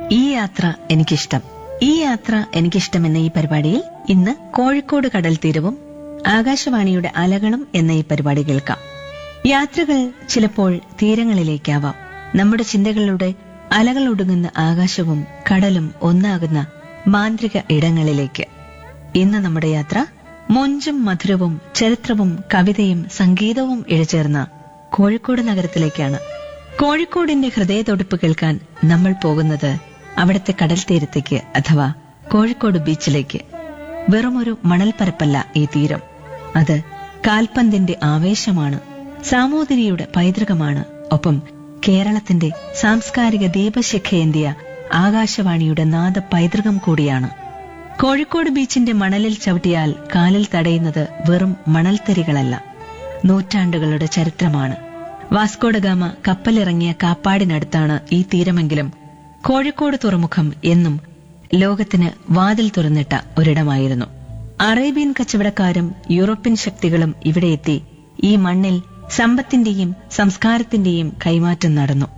ഈ യാത്ര എനിക്കിഷ്ടം ഈ യാത്ര എനിക്കിഷ്ടം എന്ന ഈ പരിപാടിയിൽ ഇന്ന് കോഴിക്കോട് കടൽ തീരവും ആകാശവാണിയുടെ അലകളും എന്ന ഈ പരിപാടി കേൾക്കാം യാത്രകൾ ചിലപ്പോൾ തീരങ്ങളിലേക്കാവാം നമ്മുടെ ചിന്തകളുടെ അലകൾ ഒടുങ്ങുന്ന ആകാശവും കടലും ഒന്നാകുന്ന മാന്ത്രിക ഇടങ്ങളിലേക്ക് ഇന്ന് നമ്മുടെ യാത്ര മൊഞ്ചും മധുരവും ചരിത്രവും കവിതയും സംഗീതവും ഇഴചേർന്ന കോഴിക്കോട് നഗരത്തിലേക്കാണ് കോഴിക്കോടിന്റെ ഹൃദയതൊടുപ്പ് കേൾക്കാൻ നമ്മൾ പോകുന്നത് അവിടുത്തെ കടൽ തീരത്തേക്ക് അഥവാ കോഴിക്കോട് ബീച്ചിലേക്ക് വെറുമൊരു മണൽപ്പരപ്പല്ല ഈ തീരം അത് കാൽപന്തിന്റെ ആവേശമാണ് സാമൂതിരിയുടെ പൈതൃകമാണ് ഒപ്പം കേരളത്തിന്റെ സാംസ്കാരിക ദീപശിഖയേന്തിയ ആകാശവാണിയുടെ നാദ പൈതൃകം കൂടിയാണ് കോഴിക്കോട് ബീച്ചിന്റെ മണലിൽ ചവിട്ടിയാൽ കാലിൽ തടയുന്നത് വെറും മണൽത്തരികളല്ല നൂറ്റാണ്ടുകളുടെ ചരിത്രമാണ് വാസ്കോഡഗാമ കപ്പലിറങ്ങിയ കാപ്പാടിനടുത്താണ് ഈ തീരമെങ്കിലും കോഴിക്കോട് തുറമുഖം എന്നും ലോകത്തിന് വാതിൽ തുറന്നിട്ട ഒരിടമായിരുന്നു അറേബ്യൻ കച്ചവടക്കാരും യൂറോപ്യൻ ശക്തികളും ഇവിടെ എത്തി ഈ മണ്ണിൽ സമ്പത്തിന്റെയും സംസ്കാരത്തിന്റെയും കൈമാറ്റം നടന്നു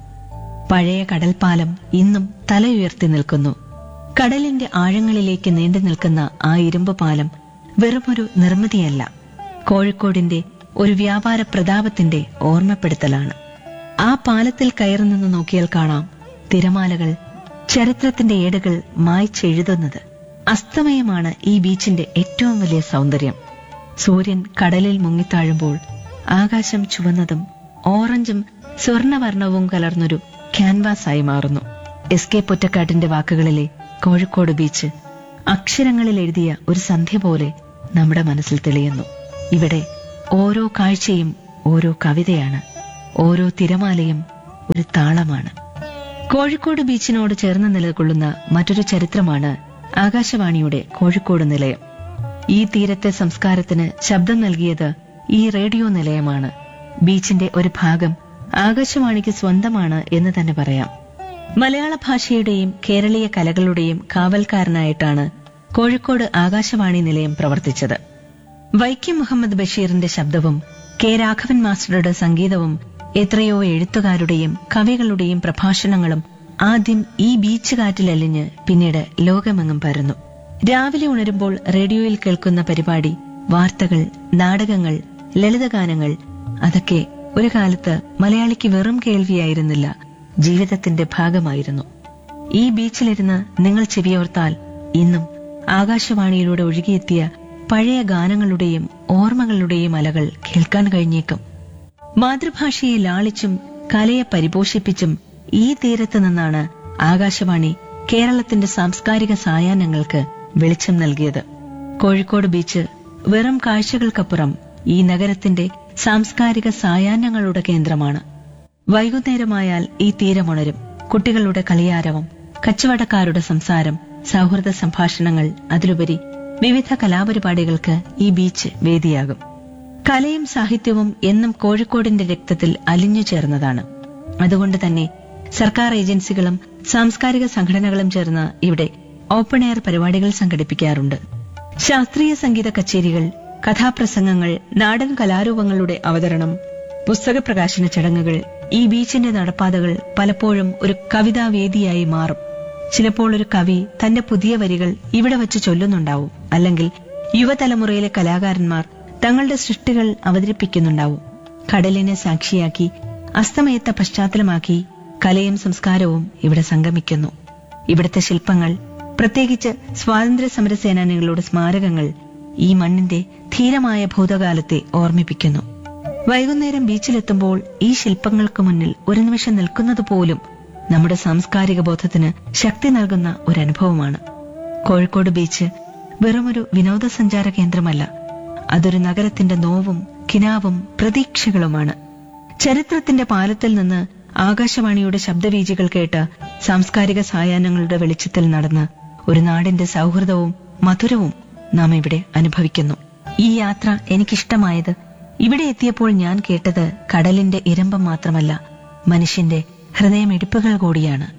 പഴയ കടൽപ്പാലം ഇന്നും തലയുയർത്തി നിൽക്കുന്നു കടലിന്റെ ആഴങ്ങളിലേക്ക് നീണ്ടു നിൽക്കുന്ന ആ ഇരുമ്പ് പാലം വെറുമൊരു നിർമ്മിതിയല്ല കോഴിക്കോടിന്റെ ഒരു വ്യാപാര പ്രതാപത്തിന്റെ ഓർമ്മപ്പെടുത്തലാണ് ആ പാലത്തിൽ കയറി നിന്ന് നോക്കിയാൽ കാണാം തിരമാലകൾ ചരിത്രത്തിന്റെ ഏടുകൾ മായ്ച്ചെഴുതുന്നത് അസ്തമയമാണ് ഈ ബീച്ചിന്റെ ഏറ്റവും വലിയ സൗന്ദര്യം സൂര്യൻ കടലിൽ മുങ്ങിത്താഴുമ്പോൾ ആകാശം ചുവന്നതും ഓറഞ്ചും സ്വർണവർണവും കലർന്നൊരു ക്യാൻവാസായി മാറുന്നു എസ് കെ പൊറ്റക്കാട്ടിന്റെ വാക്കുകളിലെ കോഴിക്കോട് ബീച്ച് അക്ഷരങ്ങളിൽ എഴുതിയ ഒരു സന്ധ്യ പോലെ നമ്മുടെ മനസ്സിൽ തെളിയുന്നു ഇവിടെ ഓരോ കാഴ്ചയും ഓരോ കവിതയാണ് ഓരോ തിരമാലയും ഒരു താളമാണ് കോഴിക്കോട് ബീച്ചിനോട് ചേർന്ന് നിലകൊള്ളുന്ന മറ്റൊരു ചരിത്രമാണ് ആകാശവാണിയുടെ കോഴിക്കോട് നിലയം ഈ തീരത്തെ സംസ്കാരത്തിന് ശബ്ദം നൽകിയത് ഈ റേഡിയോ നിലയമാണ് ബീച്ചിന്റെ ഒരു ഭാഗം ആകാശവാണിക്ക് സ്വന്തമാണ് എന്ന് തന്നെ പറയാം മലയാള ഭാഷയുടെയും കേരളീയ കലകളുടെയും കാവൽക്കാരനായിട്ടാണ് കോഴിക്കോട് ആകാശവാണി നിലയം പ്രവർത്തിച്ചത് വൈക്കം മുഹമ്മദ് ബഷീറിന്റെ ശബ്ദവും കെ രാഘവൻ മാസ്റ്ററുടെ സംഗീതവും എത്രയോ എഴുത്തുകാരുടെയും കവികളുടെയും പ്രഭാഷണങ്ങളും ആദ്യം ഈ ബീച്ച് കാറ്റിലലിഞ്ഞ് പിന്നീട് ലോകമെങ്ങും പരന്നു രാവിലെ ഉണരുമ്പോൾ റേഡിയോയിൽ കേൾക്കുന്ന പരിപാടി വാർത്തകൾ നാടകങ്ങൾ ലളിതഗാനങ്ങൾ അതൊക്കെ ഒരു കാലത്ത് മലയാളിക്ക് വെറും കേൾവിയായിരുന്നില്ല ജീവിതത്തിന്റെ ഭാഗമായിരുന്നു ഈ ബീച്ചിലിരുന്ന് നിങ്ങൾ ചെവിയോർത്താൽ ഇന്നും ആകാശവാണിയിലൂടെ ഒഴുകിയെത്തിയ പഴയ ഗാനങ്ങളുടെയും ഓർമ്മകളുടെയും അലകൾ കേൾക്കാൻ കഴിഞ്ഞേക്കും മാതൃഭാഷയെ ലാളിച്ചും കലയെ പരിപോഷിപ്പിച്ചും ഈ തീരത്ത് നിന്നാണ് ആകാശവാണി കേരളത്തിന്റെ സാംസ്കാരിക സായാഹ്നങ്ങൾക്ക് വെളിച്ചം നൽകിയത് കോഴിക്കോട് ബീച്ച് വെറും കാഴ്ചകൾക്കപ്പുറം ഈ നഗരത്തിന്റെ സാംസ്കാരിക സായാഹ്നങ്ങളുടെ കേന്ദ്രമാണ് വൈകുന്നേരമായാൽ ഈ തീരമുണരും കുട്ടികളുടെ കളിയാരവം കച്ചവടക്കാരുടെ സംസാരം സൗഹൃദ സംഭാഷണങ്ങൾ അതിലുപരി വിവിധ കലാപരിപാടികൾക്ക് ഈ ബീച്ച് വേദിയാകും കലയും സാഹിത്യവും എന്നും കോഴിക്കോടിന്റെ രക്തത്തിൽ അലിഞ്ഞു ചേർന്നതാണ് അതുകൊണ്ട് തന്നെ സർക്കാർ ഏജൻസികളും സാംസ്കാരിക സംഘടനകളും ചേർന്ന് ഇവിടെ ഓപ്പൺ എയർ പരിപാടികൾ സംഘടിപ്പിക്കാറുണ്ട് ശാസ്ത്രീയ സംഗീത കച്ചേരികൾ കഥാപ്രസംഗങ്ങൾ നാടൻ കലാരൂപങ്ങളുടെ അവതരണം പുസ്തക പ്രകാശന ചടങ്ങുകൾ ഈ ബീച്ചിന്റെ നടപ്പാതകൾ പലപ്പോഴും ഒരു കവിതാവേദിയായി മാറും ചിലപ്പോൾ ഒരു കവി തന്റെ പുതിയ വരികൾ ഇവിടെ വച്ച് ചൊല്ലുന്നുണ്ടാവും അല്ലെങ്കിൽ യുവതലമുറയിലെ കലാകാരന്മാർ തങ്ങളുടെ സൃഷ്ടികൾ അവതരിപ്പിക്കുന്നുണ്ടാവും കടലിനെ സാക്ഷിയാക്കി അസ്തമയത്തെ പശ്ചാത്തലമാക്കി കലയും സംസ്കാരവും ഇവിടെ സംഗമിക്കുന്നു ഇവിടുത്തെ ശില്പങ്ങൾ പ്രത്യേകിച്ച് സ്വാതന്ത്ര്യ സമര സേനാനികളുടെ സ്മാരകങ്ങൾ ഈ മണ്ണിന്റെ ധീരമായ ഭൂതകാലത്തെ ഓർമ്മിപ്പിക്കുന്നു വൈകുന്നേരം ബീച്ചിലെത്തുമ്പോൾ ഈ ശില്പങ്ങൾക്ക് മുന്നിൽ ഒരു നിമിഷം നിൽക്കുന്നത് പോലും നമ്മുടെ സാംസ്കാരിക ബോധത്തിന് ശക്തി നൽകുന്ന ഒരു അനുഭവമാണ് കോഴിക്കോട് ബീച്ച് വെറുമൊരു വിനോദസഞ്ചാര കേന്ദ്രമല്ല അതൊരു നഗരത്തിന്റെ നോവും കിനാവും പ്രതീക്ഷകളുമാണ് ചരിത്രത്തിന്റെ പാലത്തിൽ നിന്ന് ആകാശവാണിയുടെ ശബ്ദവീചികൾ കേട്ട് സാംസ്കാരിക സായാഹ്നങ്ങളുടെ വെളിച്ചത്തിൽ നടന്ന് ഒരു നാടിന്റെ സൗഹൃദവും മധുരവും നാം ഇവിടെ അനുഭവിക്കുന്നു ഈ യാത്ര എനിക്കിഷ്ടമായത് ഇവിടെ എത്തിയപ്പോൾ ഞാൻ കേട്ടത് കടലിന്റെ ഇരമ്പം മാത്രമല്ല മനുഷ്യന്റെ ഹൃദയമിടിപ്പുകൾ കൂടിയാണ്